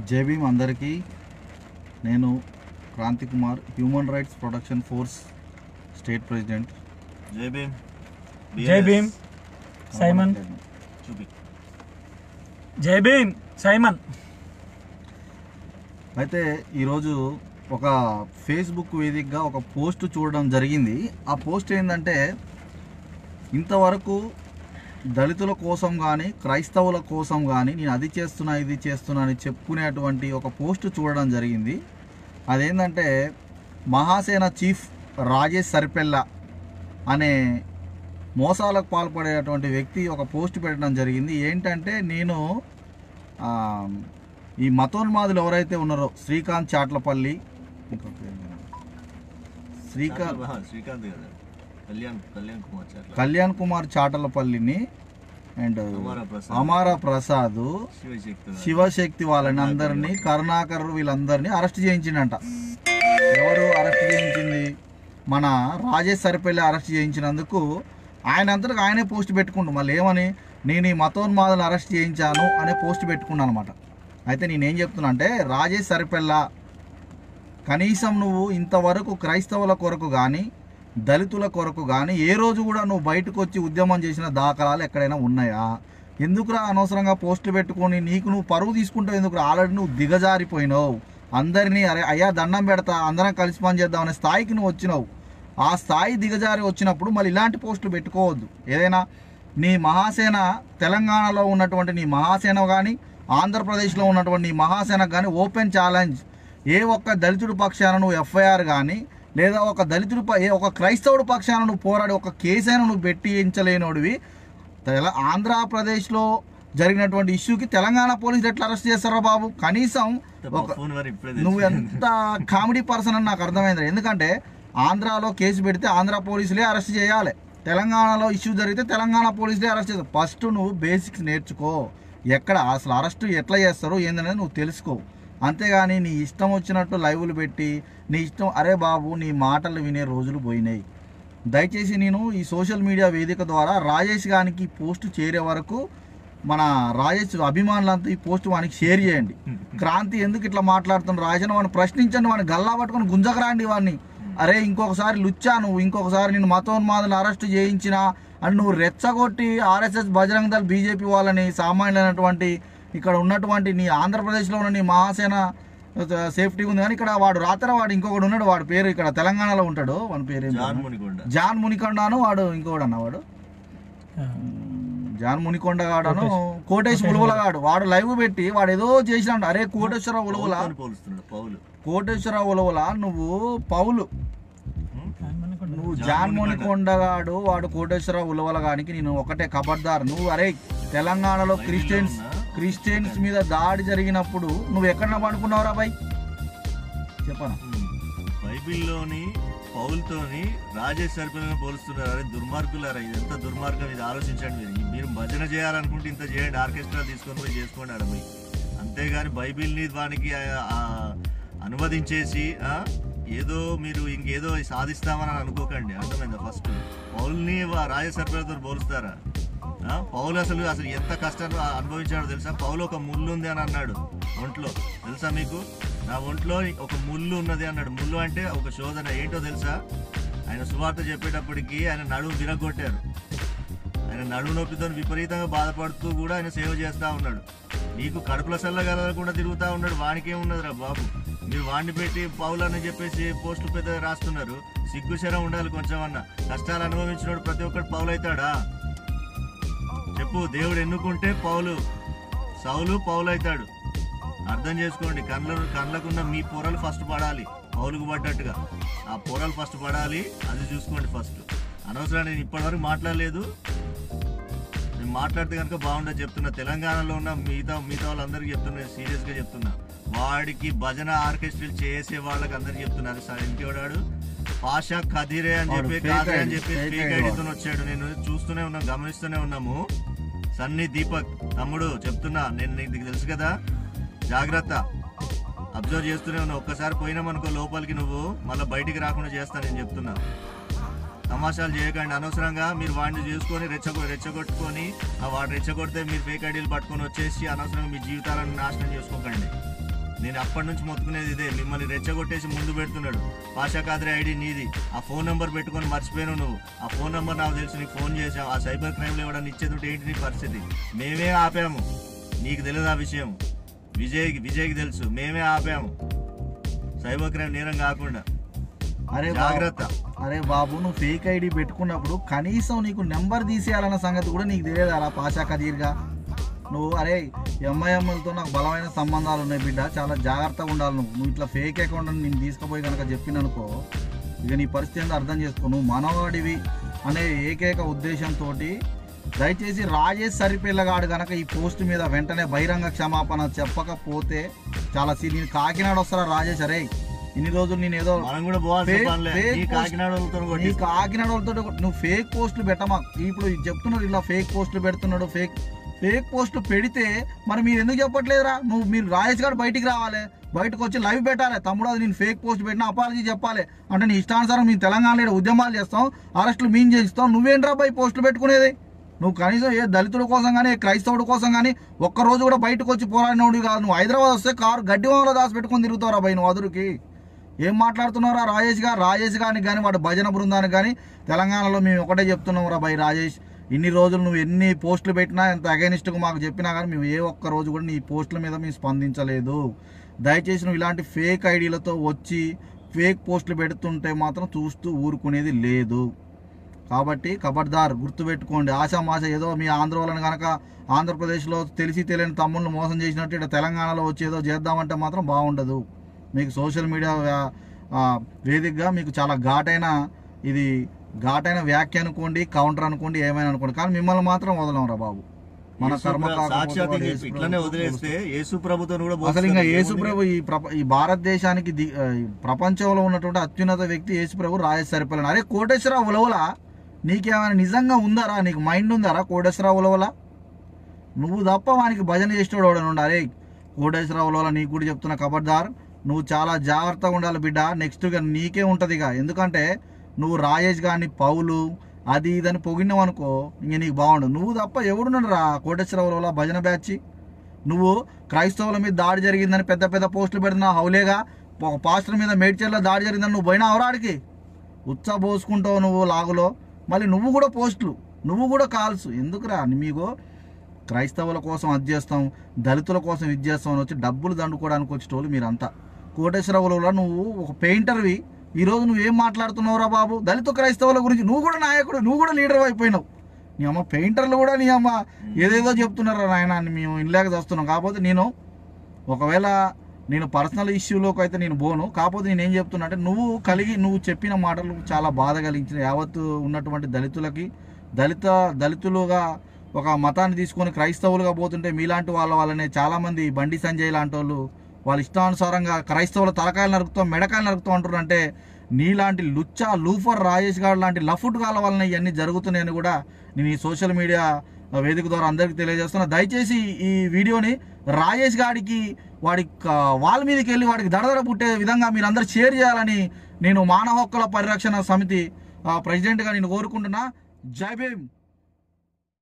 జై భీమ్ అందరికీ నేను Kranti Kumar human rights protection force state president జై భీమ్ జై భీమ్ సైమన్ చూపి జై భీమ్ సైమన్ అయితే ఈరోజు ఒక ఫేస్బుక్ వేదికగా ఒక పోస్ట్ చూడడం జరిగింది ఆ పోస్ట్ ఏంటంటే ఇంతవరకు దళితుల కోసం కానీ క్రైస్తవుల కోసం కానీ నేను అది చేస్తున్నా ఇది చేస్తున్నా అని చెప్పుకునేటువంటి ఒక పోస్ట్ చూడడం జరిగింది అదేంటంటే మహాసేన చీఫ్ రాజేష్ సరిపెల్ల అనే మోసాలకు పాల్పడేటువంటి వ్యక్తి ఒక పోస్ట్ పెట్టడం జరిగింది ఏంటంటే నేను ఆ, ఈ మతోన్మాదులు ఎవరైతే ఉన్నారో శ్రీకాంత్ చాట్లపల్లి ఇంకో పేరు లేదు. శ్రీకాంత్ చాట్ల- శ్రీకాంత్ కదా కళ్యాణ్ కళ్యాణ్ కుమార్ చాట్ల కళ్యాణ్ కుమార్ చాటలపల్లిని అండ్ అమారా ప్రసాద్. అమారా ప్రసాద్ శివశక్తి శివశక్తి వాళ్ళని అందరినీ కరుణాకర్ వీళ్ళందరినీ అరెస్ట్ చేయించిండంట ఎవరు అరెస్ట్ చేయించింది మన రాజేష్ సరిపల్లి అరెస్ట్ చేయించినందుకు ఆయన అంతటికి ఆయనే పోస్ట్ పెట్టుకుంటు మళ్ళీ ఏమని నేను ఈ మతోన్మాదులను అరెస్ట్ చేయించాను అనే పోస్ట్ పెట్టుకున్నాను అనమాట అయితే నేనేం చెప్తున్నా అంటే రాజేష్ సరిపెల్లా కనీసం నువ్వు ఇంతవరకు క్రైస్తవుల కొరకు కానీ దళితుల కొరకు కానీ ఏ రోజు కూడా నువ్వు బయటకు వచ్చి ఉద్యమం చేసిన దాఖలాలు ఎక్కడైనా ఉన్నాయా ఎందుకురా అనవసరంగా పోస్టులు పెట్టుకొని నీకు నువ్వు పరువు తీసుకుంటావు ఎందుకు ఆల్రెడీ నువ్వు దిగజారిపోయినావు అందరినీ అరే అయ్యా దండం పెడతా అందరం కలిసి పని చేద్దాం అనే స్థాయికి నువ్వు వచ్చినావు ఆ స్థాయి దిగజారి వచ్చినప్పుడు మళ్ళీ ఇలాంటి పోస్టులు పెట్టుకోవద్దు ఏదైనా నీ మహాసేన తెలంగాణలో ఉన్నటువంటి నీ మహాసేన కానీ ఆంధ్రప్రదేశ్లో ఉన్నటువంటి నీ మహాసేనకు కానీ ఓపెన్ ఛాలెంజ్ ఏ ఒక్క దళితుడి పక్షాన నువ్వు ఎఫ్ఐఆర్ కానీ లేదా ఒక దళితుడి ప- ఏ ఒక క్రైస్తవుడి పక్షాన నువ్వు పోరాడి ఒక కేసైనా నువ్వు పెట్టించలేనోడివి తెల ఆంధ్రప్రదేశ్లో జరిగినటువంటి ఇష్యూకి తెలంగాణ పోలీసులు ఎట్లా అరెస్ట్ చేస్తారో బాబు కనీసం ఒక ఫోన్ మరి ఇప్పుడే నువ్వు తెలిసింది. ఎంత కామెడీ పర్సన్ అని నాకు అర్థమైంది ఎందుకంటే ఆంధ్రాలో కేసు పెడితే ఆంధ్ర పోలీసులే అరెస్ట్ చేయాలి తెలంగాణలో ఇష్యూ జరిగితే తెలంగాణ పోలీసులే అరెస్ట్ చేస్తారు ఫస్ట్ నువ్వు బేసిక్స్ నేర్చుకో ఎక్కడ అసలు అరెస్ట్ ఎట్లా చేస్తారో ఏందనేది నువ్వు తెలుసుకో అంతేగాని నీ ఇష్టం వచ్చినట్టు లైవ్లు పెట్టి నీ ఇష్టం అరే బాబు నీ మాటలు వినే రోజులు పోయినాయి దయచేసి నేను ఈ సోషల్ మీడియా వేదిక ద్వారా రాజేష్ గారికి ఈ పోస్ట్ చేరే వరకు మన రాజేష్ అభిమానులంతా ఈ పోస్ట్ వానికి షేర్ చేయండి క్రాంతి ఎందుకు ఇట్లా మాట్లాడుతున్నారు రాజన్ వాడిని ప్రశ్నించండి వాడిని గల్లా పట్టుకొని గుంజకరాండి వాడిని అరే ఇంకొకసారి లుచ్చా నువ్వు ఇంకొకసారి నేను మతోన్మాదులు అరెస్ట్ చేయించిన అని నువ్వు రెచ్చగొట్టి ఆర్ఎస్ఎస్ బజరంగ దళ్ బీజేపీ వాళ్ళని సామాన్యులైనటువంటి ఇక్కడ ఉన్నటువంటి నీ ఆంధ్రప్రదేశ్లో ఉన్న నీ మహాసేన సేఫ్టీ ఉంది కానీ ఇక్కడ వాడు రాత్రి వాడు ఇంకొకడు ఉన్నాడు వాడి పేరు ఇక్కడ తెలంగాణలో ఉంటాడు వాడి పేరు ఏం జాన్ పేరు? మునికొండ జాన్ మునికొండను వాడు ఇంకోడు అన్న వాడు జాన్ మునికొండ గాడను కోటేష్ ఉలువలగాడు వాడు లైవ్ పెట్టి వాడు ఏదో చేసినాడు అరే కోటేశ్వర ఉలువల పౌలుతోని పోలుస్తున్నాడు పౌలు కోటేశ్వర ఉలువల నువ్వు పౌలు నువ్వు జాన్ మునికొండ గాడు వాడు కోటేశ్వర ఉలవల గానికి నేను ఒకటే ఖబర్దార్ నువ్వు అరే తెలంగాణలో క్రిస్టియన్స్ క్రిస్టియన్స్ మీద దాడి జరిగినప్పుడు నువ్వు ఎక్కడ పడుకున్నావురా బాయ్ చెప్పనా బైబిల్లోని పౌలతోని రాజేష్ సరిపిల్లని పోలుస్తున్నారు అరే దుర్మార్గులారా ఇది ఎంత దుర్మార్గం ఇది ఆలోచించండి మీరు మీరు భజన చేయాలనుకుంటే ఇంత చేయండి ఆర్కెస్ట్రా తీసుకొని పోయి చేసుకోండి ఆడ పోయి అంతేగాని బైబిల్ని వానికి ఆ- ఆ అనువదించేసి ఆ, ఏదో మీరు ఇంకేదో సాధిస్తామని అనుకోకండి అర్థమైందా ఫస్ట్ పౌల్ని వా- రాజేష్ సరిపిల్లతో పోలుస్తారా ఆ, పౌలు అసలు అసలు ఎంత కష్టాలు అనుభవించాడో తెలుసా పౌలు ఒక ముళ్ళు ఉంది అని అన్నాడు ఒంట్లో తెలుసా మీకు నా ఒంట్లో ఒక ముళ్ళు ఉన్నది అన్నాడు ముళ్ళు అంటే ఒక శోధన ఏంటో తెలుసా ఆయన సువార్త చెప్పేటప్పటికి ఆయన నడుము విరగొట్టారు ఆయన నడుము నొప్పితో విపరీతంగా బాధపడుతూ కూడా ఆయన సేవ చేస్తూ ఉన్నాడు నీకు కడుపుల సల్లగలకుండా తిరుగుతూ ఉన్నాడు వానికి ఏమున్నదిరా బాబు మీరు వాడిని పెట్టి పౌలు అని చెప్పేసి పోస్టులు పెద్ద రాస్తున్నారు సిగ్గు శరం ఉండాలి కొంచెం అన్న కష్టాలు అనుభవించినోడు ప్రతి ఒక్కడు పౌలు అవుతాడా చెప్పు దేవుడు ఎన్నుకుంటే పౌలు సౌలు పౌలు అవుతాడు అర్థం చేసుకోండి కళ్ళ కళ్ళకున్న మీ పొరలు ఫస్ట్ పడాలి పౌలుకు పడ్డట్టుగా ఆ పొరలు ఫస్ట్ పడాలి అది చూసుకోండి ఫస్ట్ అనవసరం నేను ఇప్పటివరకు మాట్లాడలేదు నేను మాట్లాడితే కనుక బాగుండదు చెప్తున్నా తెలంగాణలో ఉన్న మిగతా మిగతా వాళ్ళందరికీ చెప్తున్నా సీరియస్గా చెప్తున్నా వాడికి భజన ఆర్కెస్ట్రాలు చేసే వాళ్ళకి అందరికి చెప్తున్నారు సార్ ఇంకేవాడు పాషా ఖదీరే అని వాడు చెప్పి fake కాదరే అని ID, చెప్పి fake ఫేక్ ID ఐడితో వచ్చాడు నేను చూస్తూనే ఉన్నాం గమనిస్తూనే ఉన్నాము సన్నీ దీపక్ తమ్ముడు చెప్తున్నా నేను నీకు తెలుసు కదా జాగ్రత్త అబ్జర్వ్ చేస్తూనే ఉన్నావు ఒక్కసారి పోయినామనుకో లోపలికి నువ్వు మళ్ళీ బయటికి రాకుండా చేస్తా నేను చెప్తున్నా తమాషాలు చేయకండి అనవసరంగా మీరు వాడిని చేసుకొని రెచ్చగొ రెచ్చగొట్టుకొని ఆ వాడు రెచ్చగొడితే మీరు ఫేక్ ఐడీలు పట్టుకొని వచ్చేసి అనవసరంగా మీ జీవితాలను నాశనం చేసుకోకండి నేను అప్పటి నుంచి మొత్తుకునేది ఇదే మిమ్మల్ని రెచ్చగొట్టేసి ముందు పెడుతున్నాడు పాషా కాద్రి ఐడి నీది ఆ ఫోన్ నెంబర్ పెట్టుకొని మర్చిపోయాను నువ్వు ఆ ఫోన్ నెంబర్ నాకు తెలుసు నీకు ఫోన్ చేసావు ఆ సైబర్ క్రైమ్లో ఇవ్వడానికి ఇచ్చేది ఏంటి నీ పరిస్థితి మేమే ఆపాము నీకు తెలియదు ఆ విషయం విజయ్కి విజయ్కి తెలుసు మేమే ఆపాము సైబర్ క్రైమ్ నేరం కాకుండా అరే బాబు- జాగ్రత్త అరే బాబు నువ్వు ఫేక్ ఐడి పెట్టుకున్నప్పుడు కనీసం నీకు నెంబర్ తీసేయాలన్న సంగతి కూడా నీకు తెలియదు అలా పాషా కదీర్గా నువ్వు అరే ఎంఐఎంఎల్తో నాకు బలమైన సంబంధాలు ఉన్నాయి బిడ్డ చాలా జాగ్రత్తగా ఉండాలి నువ్వు నువ్వు ఇట్లా ఫేక్ అకౌంట్ నేను తీసుకుపోయి కనుక చెప్పిననుకో ఇక నీ పరిస్థితి ఏందో అర్థం చేసుకో నువ్వు మనవాడివి అనే ఏకైక ఉద్దేశంతో దయచేసి రాజేష్ సరిపిల్లగాడు గనక ఈ పోస్ట్ మీద వెంటనే బహిరంగ క్షమాపణ చెప్పకపోతే చాలా సీ నేను కాకినాడ వస్తారా రాజేష్ అరే ఇన్ని రోజులు నేను ఏదో మనం కూడా పోవాల్సిన ఫేక్- పనిలే ఫేక్ నీ పోస్ట్- కాకినాడ వాళ్ళతో నీ కొట్టిస్తా. కాకినాడ వాళ్ళతో నువ్వు ఫేక్ పోస్టులు పెట్టమా ఇప్పుడు చెప్తున్నారు ఇలా ఫేక్ పోస్టులు పెడుతున్నాడు ఫేక్ ఫేక్ పోస్టులు పెడితే మరి మీరు ఎందుకు చెప్పట్లేదురా నువ్వు మీరు రాజేష్ గారు బయటికి రావాలి బయటకు వచ్చి లైవ్ పెట్టాలి తమ్ముడు అది నేను ఫేక్ పోస్ట్ పెట్టినా అపాలజీ చెప్పాలి అంటే నీ ఇష్టానుసారం మేము తెలంగాణలో ఈడ ఉద్యమాలు చేస్తాం అరెస్టులు మేము చేస్తాం నువ్వేంట్రా బై పోస్టులు పెట్టుకునేది నువ్వు కనీసం ఏ దళితుల కోసం కానీ ఏ క్రైస్తవుడి కోసం కానీ ఒక్క రోజు కూడా బయటకు వచ్చి పోరాడినోడు కాదు నువ్వు హైదరాబాద్ వస్తే కారు గడ్డి వామలో దాచి పెట్టుకొని తిరుగుతావురా బై నువ్వు అదురుకి ఏం మాట్లాడుతున్నారా రాజేష్ గారు రాజేష్ గారికి కానీ వాడు భజన బృందానికి కానీ తెలంగాణలో మేము ఒకటే చెప్తున్నాం రా బై రాజేష్ ఇన్ని రోజులు నువ్వు ఎన్ని పోస్టులు పెట్టినా ఎంత అగైనిస్ట్గా మాకు చెప్పినా కానీ మేము ఏ ఒక్క రోజు కూడా నీ పోస్టుల మీద మేము స్పందించలేదు దయచేసి నువ్వు ఇలాంటి ఫేక్ ఐడీలతో వచ్చి ఫేక్ పోస్టులు పెడుతుంటే మాత్రం చూస్తూ ఊరుకునేది లేదు కాబట్టి కబడ్దార్ గుర్తుపెట్టుకోండి ఆశామాష ఏదో మీ ఆంధ్ర వాళ్ళని కనుక ఆంధ్రప్రదేశ్లో తెలిసి తెలియని తమ్ముళ్ళు మోసం చేసినట్టు ఇక్కడ తెలంగాణలో వచ్చి ఏదో చేద్దామంటే మాత్రం బాగుండదు మీకు సోషల్ మీడియా వ్యా- ఆ, వేదికగా మీకు చాలా ఘాటైన ఇది ఘాటైన వ్యాఖ్య అనుకోండి కౌంటర్ అనుకోండి ఏమైనా అనుకోండి కానీ మిమ్మల్ని మాత్రం వదలం రా బాబు మన యేసు కర్మ ప్ర- కాకపోతే సాక్షాత్ వాడు ఇంక యేసు ఇట్లనే ప్రభువుతో వదిలేస్తే యేసు ప్రభుత్వం కూడా అసలు ఇంకా పోస్తుంది. యేసు ప్రభు ఈ ప్రప ఈ భారతదేశానికి ది- ఆ, ఈ ప్రపంచంలో ఉన్నటువంటి అత్యున్నత వ్యక్తి యేసు ప్రభు రాజేష్ సరిపల్లని అరే కోటేశ్వర ఉలవల నీకేమైనా నిజంగా ఉందారా నీకు మైండ్ ఉందారా కోటేశ్వర ఉలవల నువ్వు తప్ప వానికి భజన చేసేవాడు ఎవడని ఉండాలి కోటేశ్వర ఉలవల నీకు కూడా చెప్తున్నా కబడ్దార్ నువ్వు చాలా జాగ్రత్తగా ఉండాలి బిడ్డ నెక్స్ట్ ఇక నీకే ఉంటుంది ఇక ఎందుకంటే నువ్వు రాజేష్ గారిని పౌలు అది ఇదని పొగిడినావు అనుకో ఇంక నీకు బాగుండదు నువ్వు తప్ప ఎవడున్నాడు రా కోటేశ్వర ఉలవల భజన బ్యాచ్ నువ్వు క్రైస్తవుల మీద దాడి జరిగిందని పెద్ద పెద్ద పోస్టులు పెడుతున్నావు హౌలేగా ఒక పాస్టర్ మీద మేడ్చర్లో దాడి జరిగిందని నువ్వు పోయినా అవరాడికి ఉత్సాహ పోసుకుంటావు నువ్వు లాగులో మళ్ళీ నువ్వు కూడా పోస్టులు నువ్వు కూడా కాల్స్ ఎందుకురా మీకు క్రైస్తవుల కోసం అది చేస్తాం దళితుల కోసం ఇది చేస్తాం అని వచ్చి డబ్బులు దండుకోవడానికి వచ్చేటోళ్ళు మీరంతా కోటేశ్వరవులలో నువ్వు ఒక పెయింటర్వి ఈరోజు నువ్వేం మాట్లాడుతున్నావురా బాబు దళిత క్రైస్తవుల గురించి నువ్వు కూడా నాయకుడు నువ్వు కూడా లీడర్ అయిపోయినావు నీ అమ్మ పెయింటర్లు కూడా నీ అమ్మ ఏదేదో చెప్తున్నారా నాయన అని మేము ఇల్లేక చేస్తున్నాం కాకపోతే నేను ఒకవేళ నేను పర్సనల్ ఇష్యూలోకి అయితే నేను పోను కాకపోతే నేను ఏం చెప్తున్నా అంటే నువ్వు కలిగి నువ్వు చెప్పిన మాటలు చాలా బాధ కలిగించిన యావత్తు ఉన్నటువంటి దళితులకి దళిత దళితులుగా ఒక మతాన్ని తీసుకొని క్రైస్తవులుగా పోతుంటే మీలాంటి వాళ్ళ వాళ్ళనే చాలామంది బండి సంజయ్ లాంటి వాళ్ళు వాళ్ళ ఇష్టానుసారంగా క్రైస్తవుల తలకాయలు నరుకుతాం మెడకాయలు నరుకుతాం అంటారు అంటే నీలాంటి లుచ్చా లూఫర్ రాజేష్ గారు లాంటి లఫుట్ గాల వలన ఇవన్నీ జరుగుతున్నాయని కూడా నేను ఈ సోషల్ మీడియా వేదిక ద్వారా అందరికీ తెలియజేస్తున్నా దయచేసి ఈ వీడియోని రాజేష్ గాడికి వాడి క- వాళ్ళ మీదకి వెళ్ళి వాడికి దడదడ పుట్టే విధంగా మీరు అందరు షేర్ చేయాలని నేను మానవ హక్కుల పరిరక్షణ సమితి ఆ, ప్రెసిడెంట్గా నేను కోరుకుంటున్నా జై భీమ్